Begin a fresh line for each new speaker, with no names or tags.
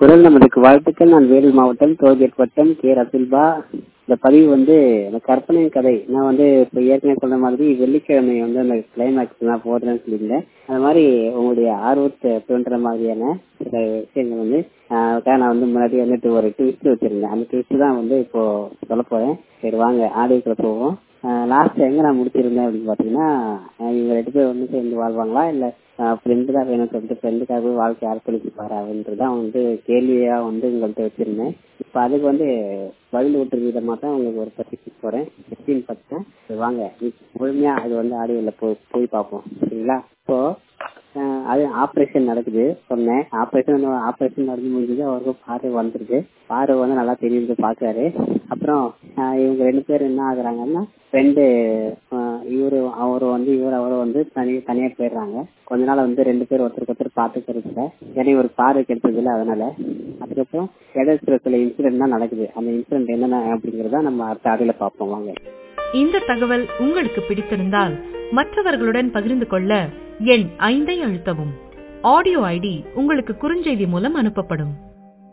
குரல் நமதுக்கு வாழ்த்துக்கள் நான் வேலூர் மாவட்டம் டோல்கேட் வட்டம் கே ரசுல்பா இந்த பதிவு வந்து அந்த கற்பனை கதை நான் வந்து இப்போ ஏற்கனவே சொன்ன மாதிரி வெள்ளிக்கிழமை வந்து அந்த கிளைமேக்ஸ் நான் போடுறேன்னு சொல்லியிருந்தேன் அது மாதிரி உங்களுடைய ஆர்வத்தை தோன்ற மாதிரியான சில விஷயங்கள் வந்து ஆஹ் நான் வந்து முன்னாடி வந்துட்டு ஒரு ட்விஸ்ட் வச்சிருந்தேன் அந்த ட்விஸ்ட் தான் வந்து இப்போ சொல்ல போறேன் சரி வாங்க ஆடியோக்குள்ள போவோம் லாஸ்ட் எங்க நான் முடிச்சிருந்தேன் அப்படின்னு பாத்தீங்கன்னா ஆஹ் இவங்க ரெண்டு பேர் ஒன்று சேர்ந்து வாழ்வாங்களா இல்ல ஃப்ரெண்டு தான் வேணும் சொல்லிட்டு ஃப்ரெண்டுக்காகவே வாழ்க்கை அர்ப்பணிச்சுப்பாரு அப்படின்றதான் வந்து கேள்வியா வந்து உங்கள்கிட்ட வச்சிருந்தேன் இப்ப அதுக்கு வந்து பதில் விட்டுற விதமா தான் உங்களுக்கு ஒரு பத்தி போறேன் எப்படின்னு பார்த்தேன் வாங்க முழுமையா அது வந்து ஆடியோல போய் போய் பார்ப்போம் சரிங்களா இப்போ ஆஹ் அது ஆப்ரேஷன் நடக்குது சொன்னேன் ஆப்ரேஷன் ஆப்ரேஷன் நடந்து முடிஞ்சது அவருக்கு பார்வை வந்துருக்கு பார்வை வந்து நல்லா தெரியுது பாக்குறாரு அப்புறம் ஆஹ் இவங்க ரெண்டு பேரும் என்ன ஆகுறாங்கன்னா ஃப்ரெண்டு இவரு அவரு வந்து இவர் அவரும் வந்து தனி தனியா போயிடுறாங்க கொஞ்ச நாள் வந்து ரெண்டு பேர் ஒருத்தருக்கு ஒருத்தர் பாத்துக்கிறது இல்ல ஏன்னா இவர் பார்வை கிடைச்சது இல்ல அதனால அதுக்கப்புறம் இடைச்சில சில இன்சிடென்ட் தான் நடக்குது அந்த இன்சிடென்ட் என்னென்ன அப்படிங்கறத நம்ம அடுத்த ஆடியோல பார்ப்போம் வாங்க
இந்த தகவல் உங்களுக்கு பிடித்திருந்தால் மற்றவர்களுடன் பகிர்ந்து கொள்ள எண் ஐந்தை அழுத்தவும் ஆடியோ ஐடி உங்களுக்கு குறுஞ்செய்தி மூலம் அனுப்பப்படும்